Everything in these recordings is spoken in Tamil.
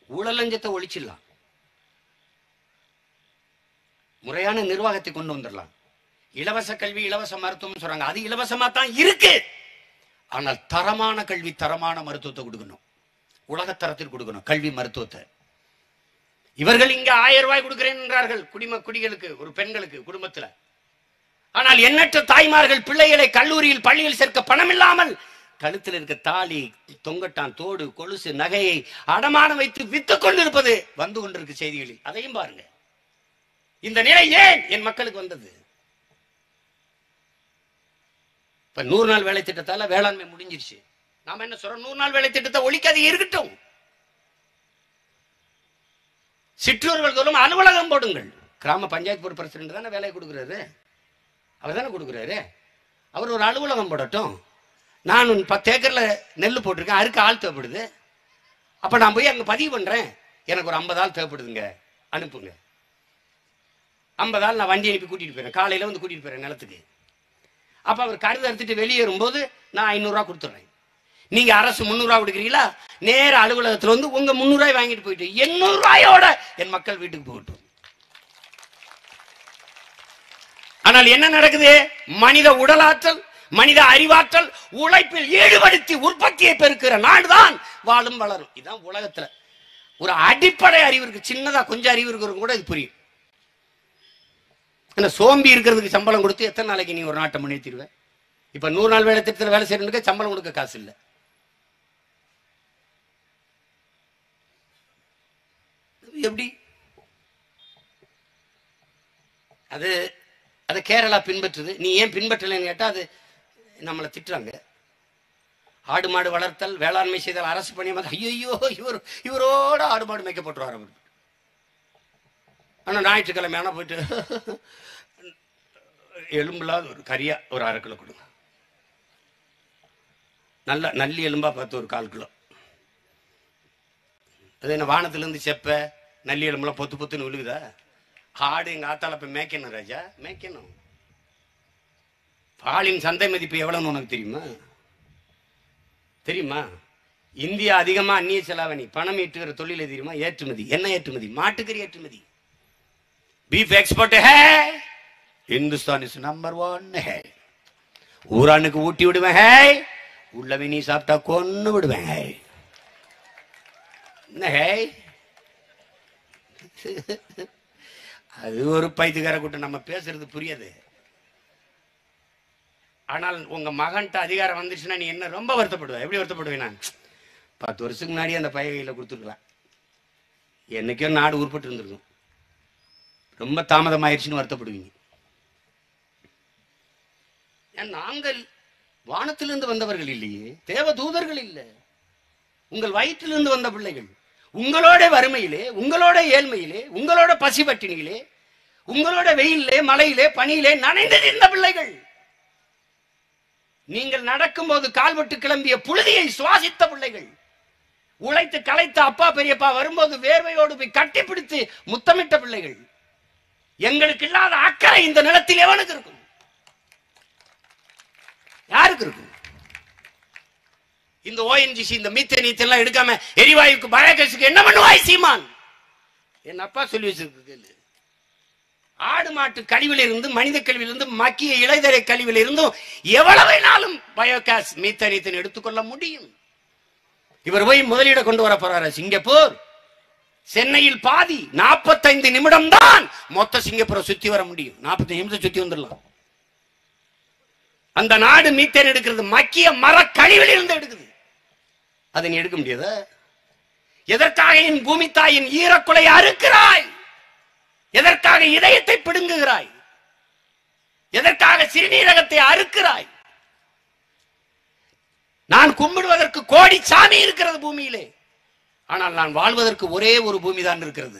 ஊழலஞ்சத்தை ஒழிச்சிடலாம் முறையான நிர்வாகத்தை கொண்டு வந்துடலாம் இலவச கல்வி இலவச மருத்துவம் சொல்றாங்க அது இலவசமா தான் இருக்கு ஆனால் தரமான கல்வி தரமான மருத்துவத்தை கொடுக்கணும் உலகத்தரத்தில் கொடுக்கணும் கல்வி மருத்துவத்தை இவர்கள் இங்க ஆயிரம் ரூபாய் கொடுக்கிறேன் என்றார்கள் குடிம குடிகளுக்கு ஒரு பெண்களுக்கு குடும்பத்துல ஆனால் எண்ணற்ற தாய்மார்கள் பிள்ளைகளை கல்லூரியில் பள்ளியில் சேர்க்க பணம் இல்லாமல் கழுத்தில் இருக்க தாலி தொங்கட்டான் தோடு கொலுசு நகையை அடமானம் வைத்து வித்துக் கொண்டிருப்பது வந்து கொண்டிருக்கு செய்திகளில் அதையும் பாருங்க இந்த நிலை ஏன் என் மக்களுக்கு வந்தது இப்ப நூறு நாள் வேலை திட்டத்தால வேளாண்மை முடிஞ்சிருச்சு நாம என்ன சொல்றோம் நூறு நாள் வேலை திட்டத்தை ஒழிக்காது இருக்கட்டும் சிற்றூர்கள் தோறும் அலுவலகம் போடுங்கள் கிராம பஞ்சாயத்து போர்டு பிரசிடண்ட் தானே வேலையை கொடுக்குறாரு அவர் தானே கொடுக்குறாரு அவர் ஒரு அலுவலகம் போடட்டும் நான் ஒரு பத்து ஏக்கர்ல நெல் போட்டிருக்கேன் அறுக்க ஆள் தேவைப்படுது அப்ப நான் போய் அங்க பதிவு பண்றேன் எனக்கு ஒரு ஐம்பது ஆள் தேவைப்படுதுங்க அனுப்புங்க ஐம்பது ஆள் நான் வண்டி அனுப்பி கூட்டிட்டு போயிடுறேன் காலையில வந்து கூட்டிட்டு போயிடுறேன் நிலத்துக்கு அப்ப அவர் கருது அறுத்துட்டு வெளியேறும்போது நான் ஐநூறுரூவா கொடுத்துட்றேன் நீங்க அரசு முந்நூறுரூவா கொடுக்குறீங்களா நேர அலுவலகத்துல வந்து உங்க முந்நூறுரூவாய் வாங்கிட்டு போயிட்டு எண்ணூறு ரூபாயோட என் மக்கள் வீட்டுக்கு போகட்டும் ஆனால் என்ன நடக்குது மனித உடலாற்றல் மனித அறிவாற்றல் உழைப்பில் ஈடுபடுத்தி உற்பத்தியை பெருக்கிற நாடுதான் வாழும் வளரும் இதுதான் உலகத்துல ஒரு அடிப்படை அறிவு இருக்கு சின்னதா கொஞ்சம் அறிவு இருக்கிறவங்க கூட இது புரியும் ஆனா சோம்பி இருக்கிறதுக்கு சம்பளம் கொடுத்து எத்தனை நாளைக்கு நீ ஒரு நாட்டை முன்னேற்றிடுவ இப்ப நூறு நாள் வேலை திட்டத்தில் வேலை செய்யறதுக்கு சம்பளம் கொடுக்க காசு இல்லை எப்படி அது அதை கேரளா பின்பற்றுது நீ ஏன் பின்பற்றலைன்னு கேட்டா அது நம்மளை திட்டுறாங்க ஆடு மாடு வளர்த்தல் வேளாண்மை செய்தல் அரசு பணி ஐயோ இவர் இவரோட ஆடு மாடு மேய்க்கப்பட்டுருவார் அவர் ஆனா ஞாயிற்றுக்கிழமை ஆனா போயிட்டு எலும்புலாத ஒரு கறியா ஒரு அரை கிலோ கொடுங்க நல்ல நல்லி எலும்பா பார்த்து ஒரு கால் கிலோ அது என்ன வானத்திலிருந்து செப்ப நல்லி எலும்புலாம் பொத்து பொத்துன்னு விழுகுதா ஆடு எங்க ஆத்தால போய் மேய்க்கணும் ராஜா மேய்க்கணும் பாலின் சந்தை மதிப்பு எவ்வளவுன்னு உனக்கு தெரியுமா தெரியுமா இந்தியா அதிகமா அந்நிய செலாவணி பணம் ஈட்டுகிற தொழில் எது தெரியுமா ஏற்றுமதி என்ன ஏற்றுமதி மாட்டுக்கறி ஏற்றுமதி बीफ एक्सपोर्ट है हिंदुस्तान इज नंबर वन है ஊரானுக்கு ஊட்டி விடுவேன் ஹே உள்ளவே நீ சாப்பிட்டா கொன்னு விடுவேன் ஹே என்ன ஹே அது ஒரு பைத்துக்கார கூட்டம் நம்ம பேசுறது புரியாது ஆனால் உங்க மகன்கிட்ட அதிகாரம் வந்துச்சுன்னா நீ என்ன ரொம்ப வருத்தப்படுவ எப்படி வருத்தப்படுவேன் நான் பத்து வருஷத்துக்கு முன்னாடி அந்த பைய கையில கொடுத்துருக்கலாம் என்னைக்கோ நாடு உருப்பட்டு இருந்திருக்கும் ரொம்ப தாமதம் ஆயிடுச்சுன்னு வருத்தப்படுவீங்க ஏன் நாங்கள் வானத்திலிருந்து வந்தவர்கள் இல்லையே தேவ தூதர்கள் இல்லை உங்கள் வயிற்றிலிருந்து வந்த பிள்ளைகள் உங்களோட வறுமையிலே உங்களோட ஏழ்மையிலே உங்களோட பசி பட்டினியிலே உங்களோட வெயிலே மழையிலே பனியிலே நனைந்து இருந்த பிள்ளைகள் நீங்கள் நடக்கும்போது கால்பட்டு கிளம்பிய புழுதியை சுவாசித்த பிள்ளைகள் உழைத்து களைத்த அப்பா பெரியப்பா வரும்போது வேர்வையோடு போய் கட்டிப்பிடித்து முத்தமிட்ட பிள்ளைகள் எங்களுக்கு இல்லாத அக்கறை இந்த நிலத்தில் எவனுக்கு இருக்கும் யாருக்கு இருக்கும் இந்த ஓஎன்ஜிசி இந்த மீத்தேன் எல்லாம் எடுக்காம எரிவாயுக்கு பயோகேஸுக்கு என்ன பண்ணுவாய் சீமான் என் அப்பா சொல்லி வச்சிருக்கு கேளு ஆடு மாட்டு கழிவில் இருந்து மனித கழிவில் இருந்து மக்கிய இளைதரை கழிவில் இருந்தும் எவ்வளவு வேணாலும் பயோகேஸ் மீத்தேன் எடுத்துக்கொள்ள முடியும் இவர் போய் முதலீட கொண்டு வர போறாரு சிங்கப்பூர் சென்னையில் பாதி 45 நிமிடம் தான் மொத்த சிங்கப்பூரை சுத்தி வர முடியும் 45 நிமிஷம் சுத்தி வந்துடலாம் அந்த நாடு மீத்தேன் எடுக்கிறது மக்கிய மர கழிவில் இருந்து எடுக்குது அதை நீ எடுக்க முடியாதா எதற்காக என் பூமி தாயின் ஈரக்குலை அறுக்கிறாய் எதற்காக இதயத்தை பிடுங்குகிறாய் எதற்காக சிறுநீரகத்தை அறுக்கிறாய் நான் கும்பிடுவதற்கு கோடி சாமி இருக்கிறது பூமியிலே ஆனால் நான் வாழ்வதற்கு ஒரே ஒரு பூமி தான் இருக்கிறது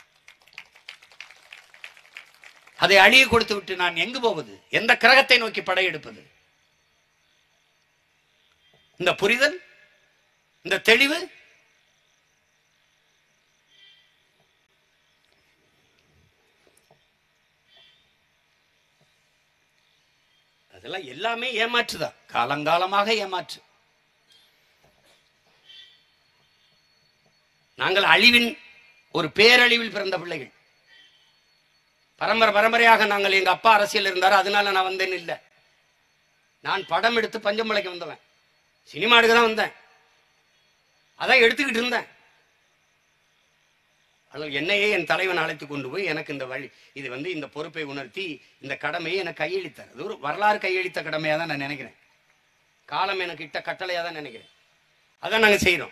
அதை அழிய கொடுத்து விட்டு நான் எங்கு போவது எந்த கிரகத்தை நோக்கி படையெடுப்பது இந்த புரிதல் இந்த தெளிவு அதெல்லாம் எல்லாமே ஏமாற்றுதான் காலங்காலமாக ஏமாற்று நாங்கள் அழிவின் ஒரு பேரழிவில் பிறந்த பிள்ளைகள் பரம்பரை பரம்பரையாக நாங்கள் எங்க அப்பா அரசியல் இருந்தாரு அதனால நான் வந்தேன் இல்லை நான் படம் எடுத்து பஞ்சமலைக்கு வந்தவன் சினிமா எடுக்க தான் வந்தேன் அதான் எடுத்துக்கிட்டு இருந்தேன் ஆனால் என்னையே என் தலைவன் அழைத்து கொண்டு போய் எனக்கு இந்த வழி இது வந்து இந்த பொறுப்பை உணர்த்தி இந்த கடமையை எனக்கு கையளித்தார் அது ஒரு வரலாறு கையளித்த கடமையாக தான் நான் நினைக்கிறேன் காலம் எனக்கு இட்ட கட்டளையாக தான் நினைக்கிறேன் அதான் நாங்கள் செய்கிறோம்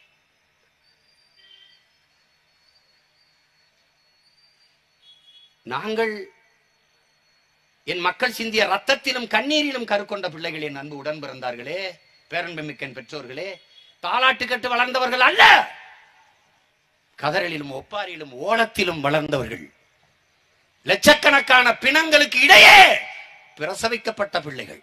நாங்கள் என் மக்கள் சிந்திய ரத்தத்திலும் கண்ணீரிலும் கருக்கொண்ட பிள்ளைகள் என் அன்பு உடன் பிறந்தார்களே பேரன்பு மிக்கன் பெற்றோர்களே தாலாட்டு கட்டு வளர்ந்தவர்கள் அல்ல கதறலிலும் ஒப்பாரிலும் ஓலத்திலும் வளர்ந்தவர்கள் லட்சக்கணக்கான பிணங்களுக்கு இடையே பிரசவிக்கப்பட்ட பிள்ளைகள்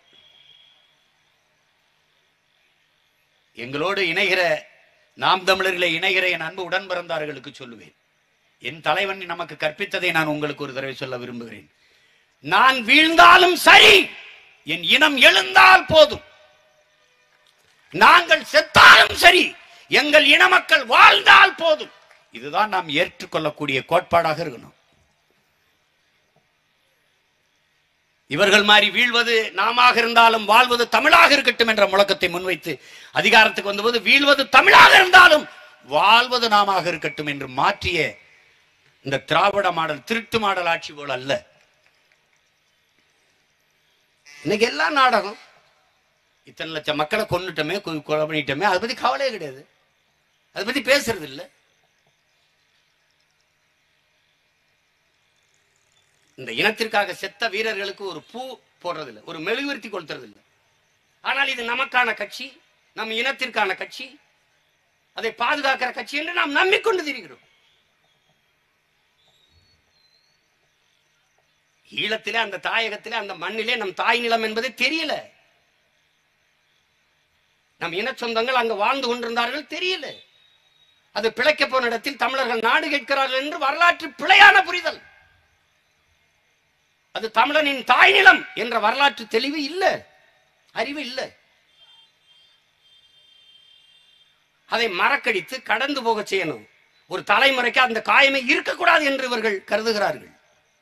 எங்களோடு இணைகிற நாம் தமிழர்களை இணைகிற என் அன்பு உடன் பிறந்தார்களுக்கு சொல்லுவேன் என் தலைவன் நமக்கு கற்பித்ததை நான் உங்களுக்கு ஒரு தடவை சொல்ல விரும்புகிறேன் நான் வீழ்ந்தாலும் சரி என் இனம் எழுந்தால் போதும் நாங்கள் செத்தாலும் சரி எங்கள் இன மக்கள் வாழ்ந்தால் போதும் இதுதான் நாம் ஏற்றுக்கொள்ளக்கூடிய கோட்பாடாக இருக்கணும் இவர்கள் மாதிரி வீழ்வது நாமாக இருந்தாலும் வாழ்வது தமிழாக இருக்கட்டும் என்ற முழக்கத்தை முன்வைத்து அதிகாரத்துக்கு வந்தபோது வீழ்வது தமிழாக இருந்தாலும் வாழ்வது நாமாக இருக்கட்டும் என்று மாற்றிய இந்த திராவிட மாடல் திருட்டு மாடல் ஆட்சி போல் அல்ல இன்னைக்கு எல்லா நாடகம் இத்தனை லட்சம் மக்களை கொண்டுட்டோமே கொ- கொலை பண்ணிட்டோமே அதை பத்தி கவலையே கிடையாது அதை பத்தி பேசுறது இல்ல இந்த இனத்திற்காக செத்த வீரர்களுக்கு ஒரு பூ போடுறது இல்ல ஒரு மெழுகுவர்த்தி கொளுத்துறது இல்ல ஆனால் இது நமக்கான கட்சி நம் இனத்திற்கான கட்சி அதை பாதுகாக்கிற கட்சி என்று நாம் நம்பிக்கொண்டு திரிகிறோம் ஈழத்திலே அந்த தாயகத்திலே அந்த மண்ணிலே நம் தாய் நிலம் என்பதே தெரியல நம் இன சொந்தங்கள் அங்கு வாழ்ந்து கொண்டிருந்தார்கள் தெரியல அது பிழைக்க போன இடத்தில் தமிழர்கள் நாடு கேட்கிறார்கள் என்று வரலாற்று பிழையான புரிதல் அது தமிழனின் தாய் நிலம் என்ற வரலாற்று தெளிவு இல்ல அறிவு இல்ல அதை மறக்கடித்து கடந்து போக செய்யணும் ஒரு தலைமுறைக்கு அந்த காயமே இருக்கக்கூடாது என்று இவர்கள் கருதுகிறார்கள்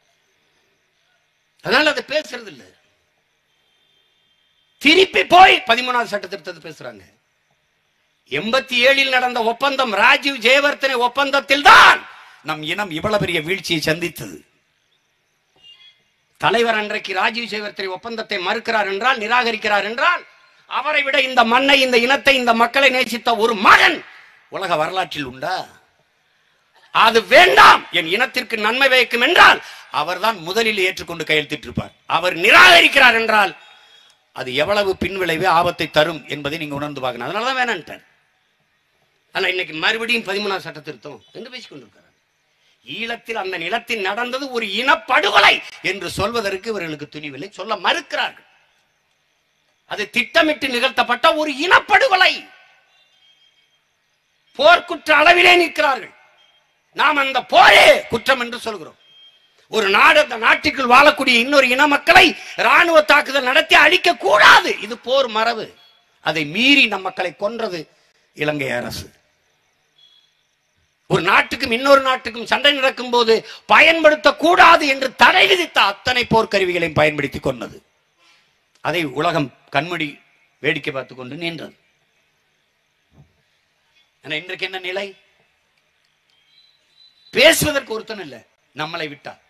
அதனால அதை பேசுறது இல்ல திருப்பி போய் பதிமூணாவது சட்ட திருத்தத்தை பேசுறாங்க எண்பத்தி ஏழில் நடந்த ஒப்பந்தம் ராஜீவ் ஜெயவர்த்தனை ஒப்பந்தத்தில் தான் நம் இனம் இவ்வளவு பெரிய வீழ்ச்சியை சந்தித்தது தலைவர் அன்றைக்கு ராஜீவ் ஜெயவர்த்தனை ஒப்பந்தத்தை மறுக்கிறார் என்றால் நிராகரிக்கிறார் என்றால் அவரை விட இந்த மண்ணை இந்த இனத்தை இந்த மக்களை நேசித்த ஒரு மகன் உலக வரலாற்றில் உண்டா அது வேண்டாம் என் இனத்திற்கு நன்மை பயக்கும் என்றால் அவர்தான் முதலில் ஏற்றுக்கொண்டு கையெழுத்திட்டிருப்பார் அவர் நிராகரிக்கிறார் என்றால் அது எவ்வளவு பின்விளைவு ஆபத்தை தரும் என்பதை நீங்க உணர்ந்து பார்க்கணும் அதனாலதான் வேணான்ட்டார் ஆனா இன்னைக்கு மறுபடியும் பதிமூணாம் சட்ட திருத்தம் என்று பேசிக் கொண்டிருக்கிறார் ஈழத்தில் அந்த நிலத்தில் நடந்தது ஒரு இனப்படுகொலை என்று சொல்வதற்கு இவர்களுக்கு துணிவில்லை சொல்ல மறுக்கிறார்கள் அது திட்டமிட்டு நிகழ்த்தப்பட்ட ஒரு இனப்படுகொலை போர்க்குற்ற அளவிலே நிற்கிறார்கள் நாம் அந்த போரே குற்றம் என்று சொல்கிறோம் ஒரு நாடு அந்த நாட்டுக்குள் வாழக்கூடிய இன்னொரு இன மக்களை ராணுவ தாக்குதல் நடத்தி அழிக்க கூடாது இது போர் மரபு அதை மீறி நம் மக்களை கொன்றது இலங்கை அரசு ஒரு நாட்டுக்கும் இன்னொரு நாட்டுக்கும் சண்டை நடக்கும் போது பயன்படுத்தக்கூடாது என்று தடை விதித்த அத்தனை போர்க்கருவிகளையும் பயன்படுத்தி கொண்டது அதை உலகம் கண்மூடி வேடிக்கை பார்த்து கொண்டு நின்றது ஆனா இன்றைக்கு என்ன நிலை பேசுவதற்கு ஒருத்தன் இல்லை நம்மளை விட்டா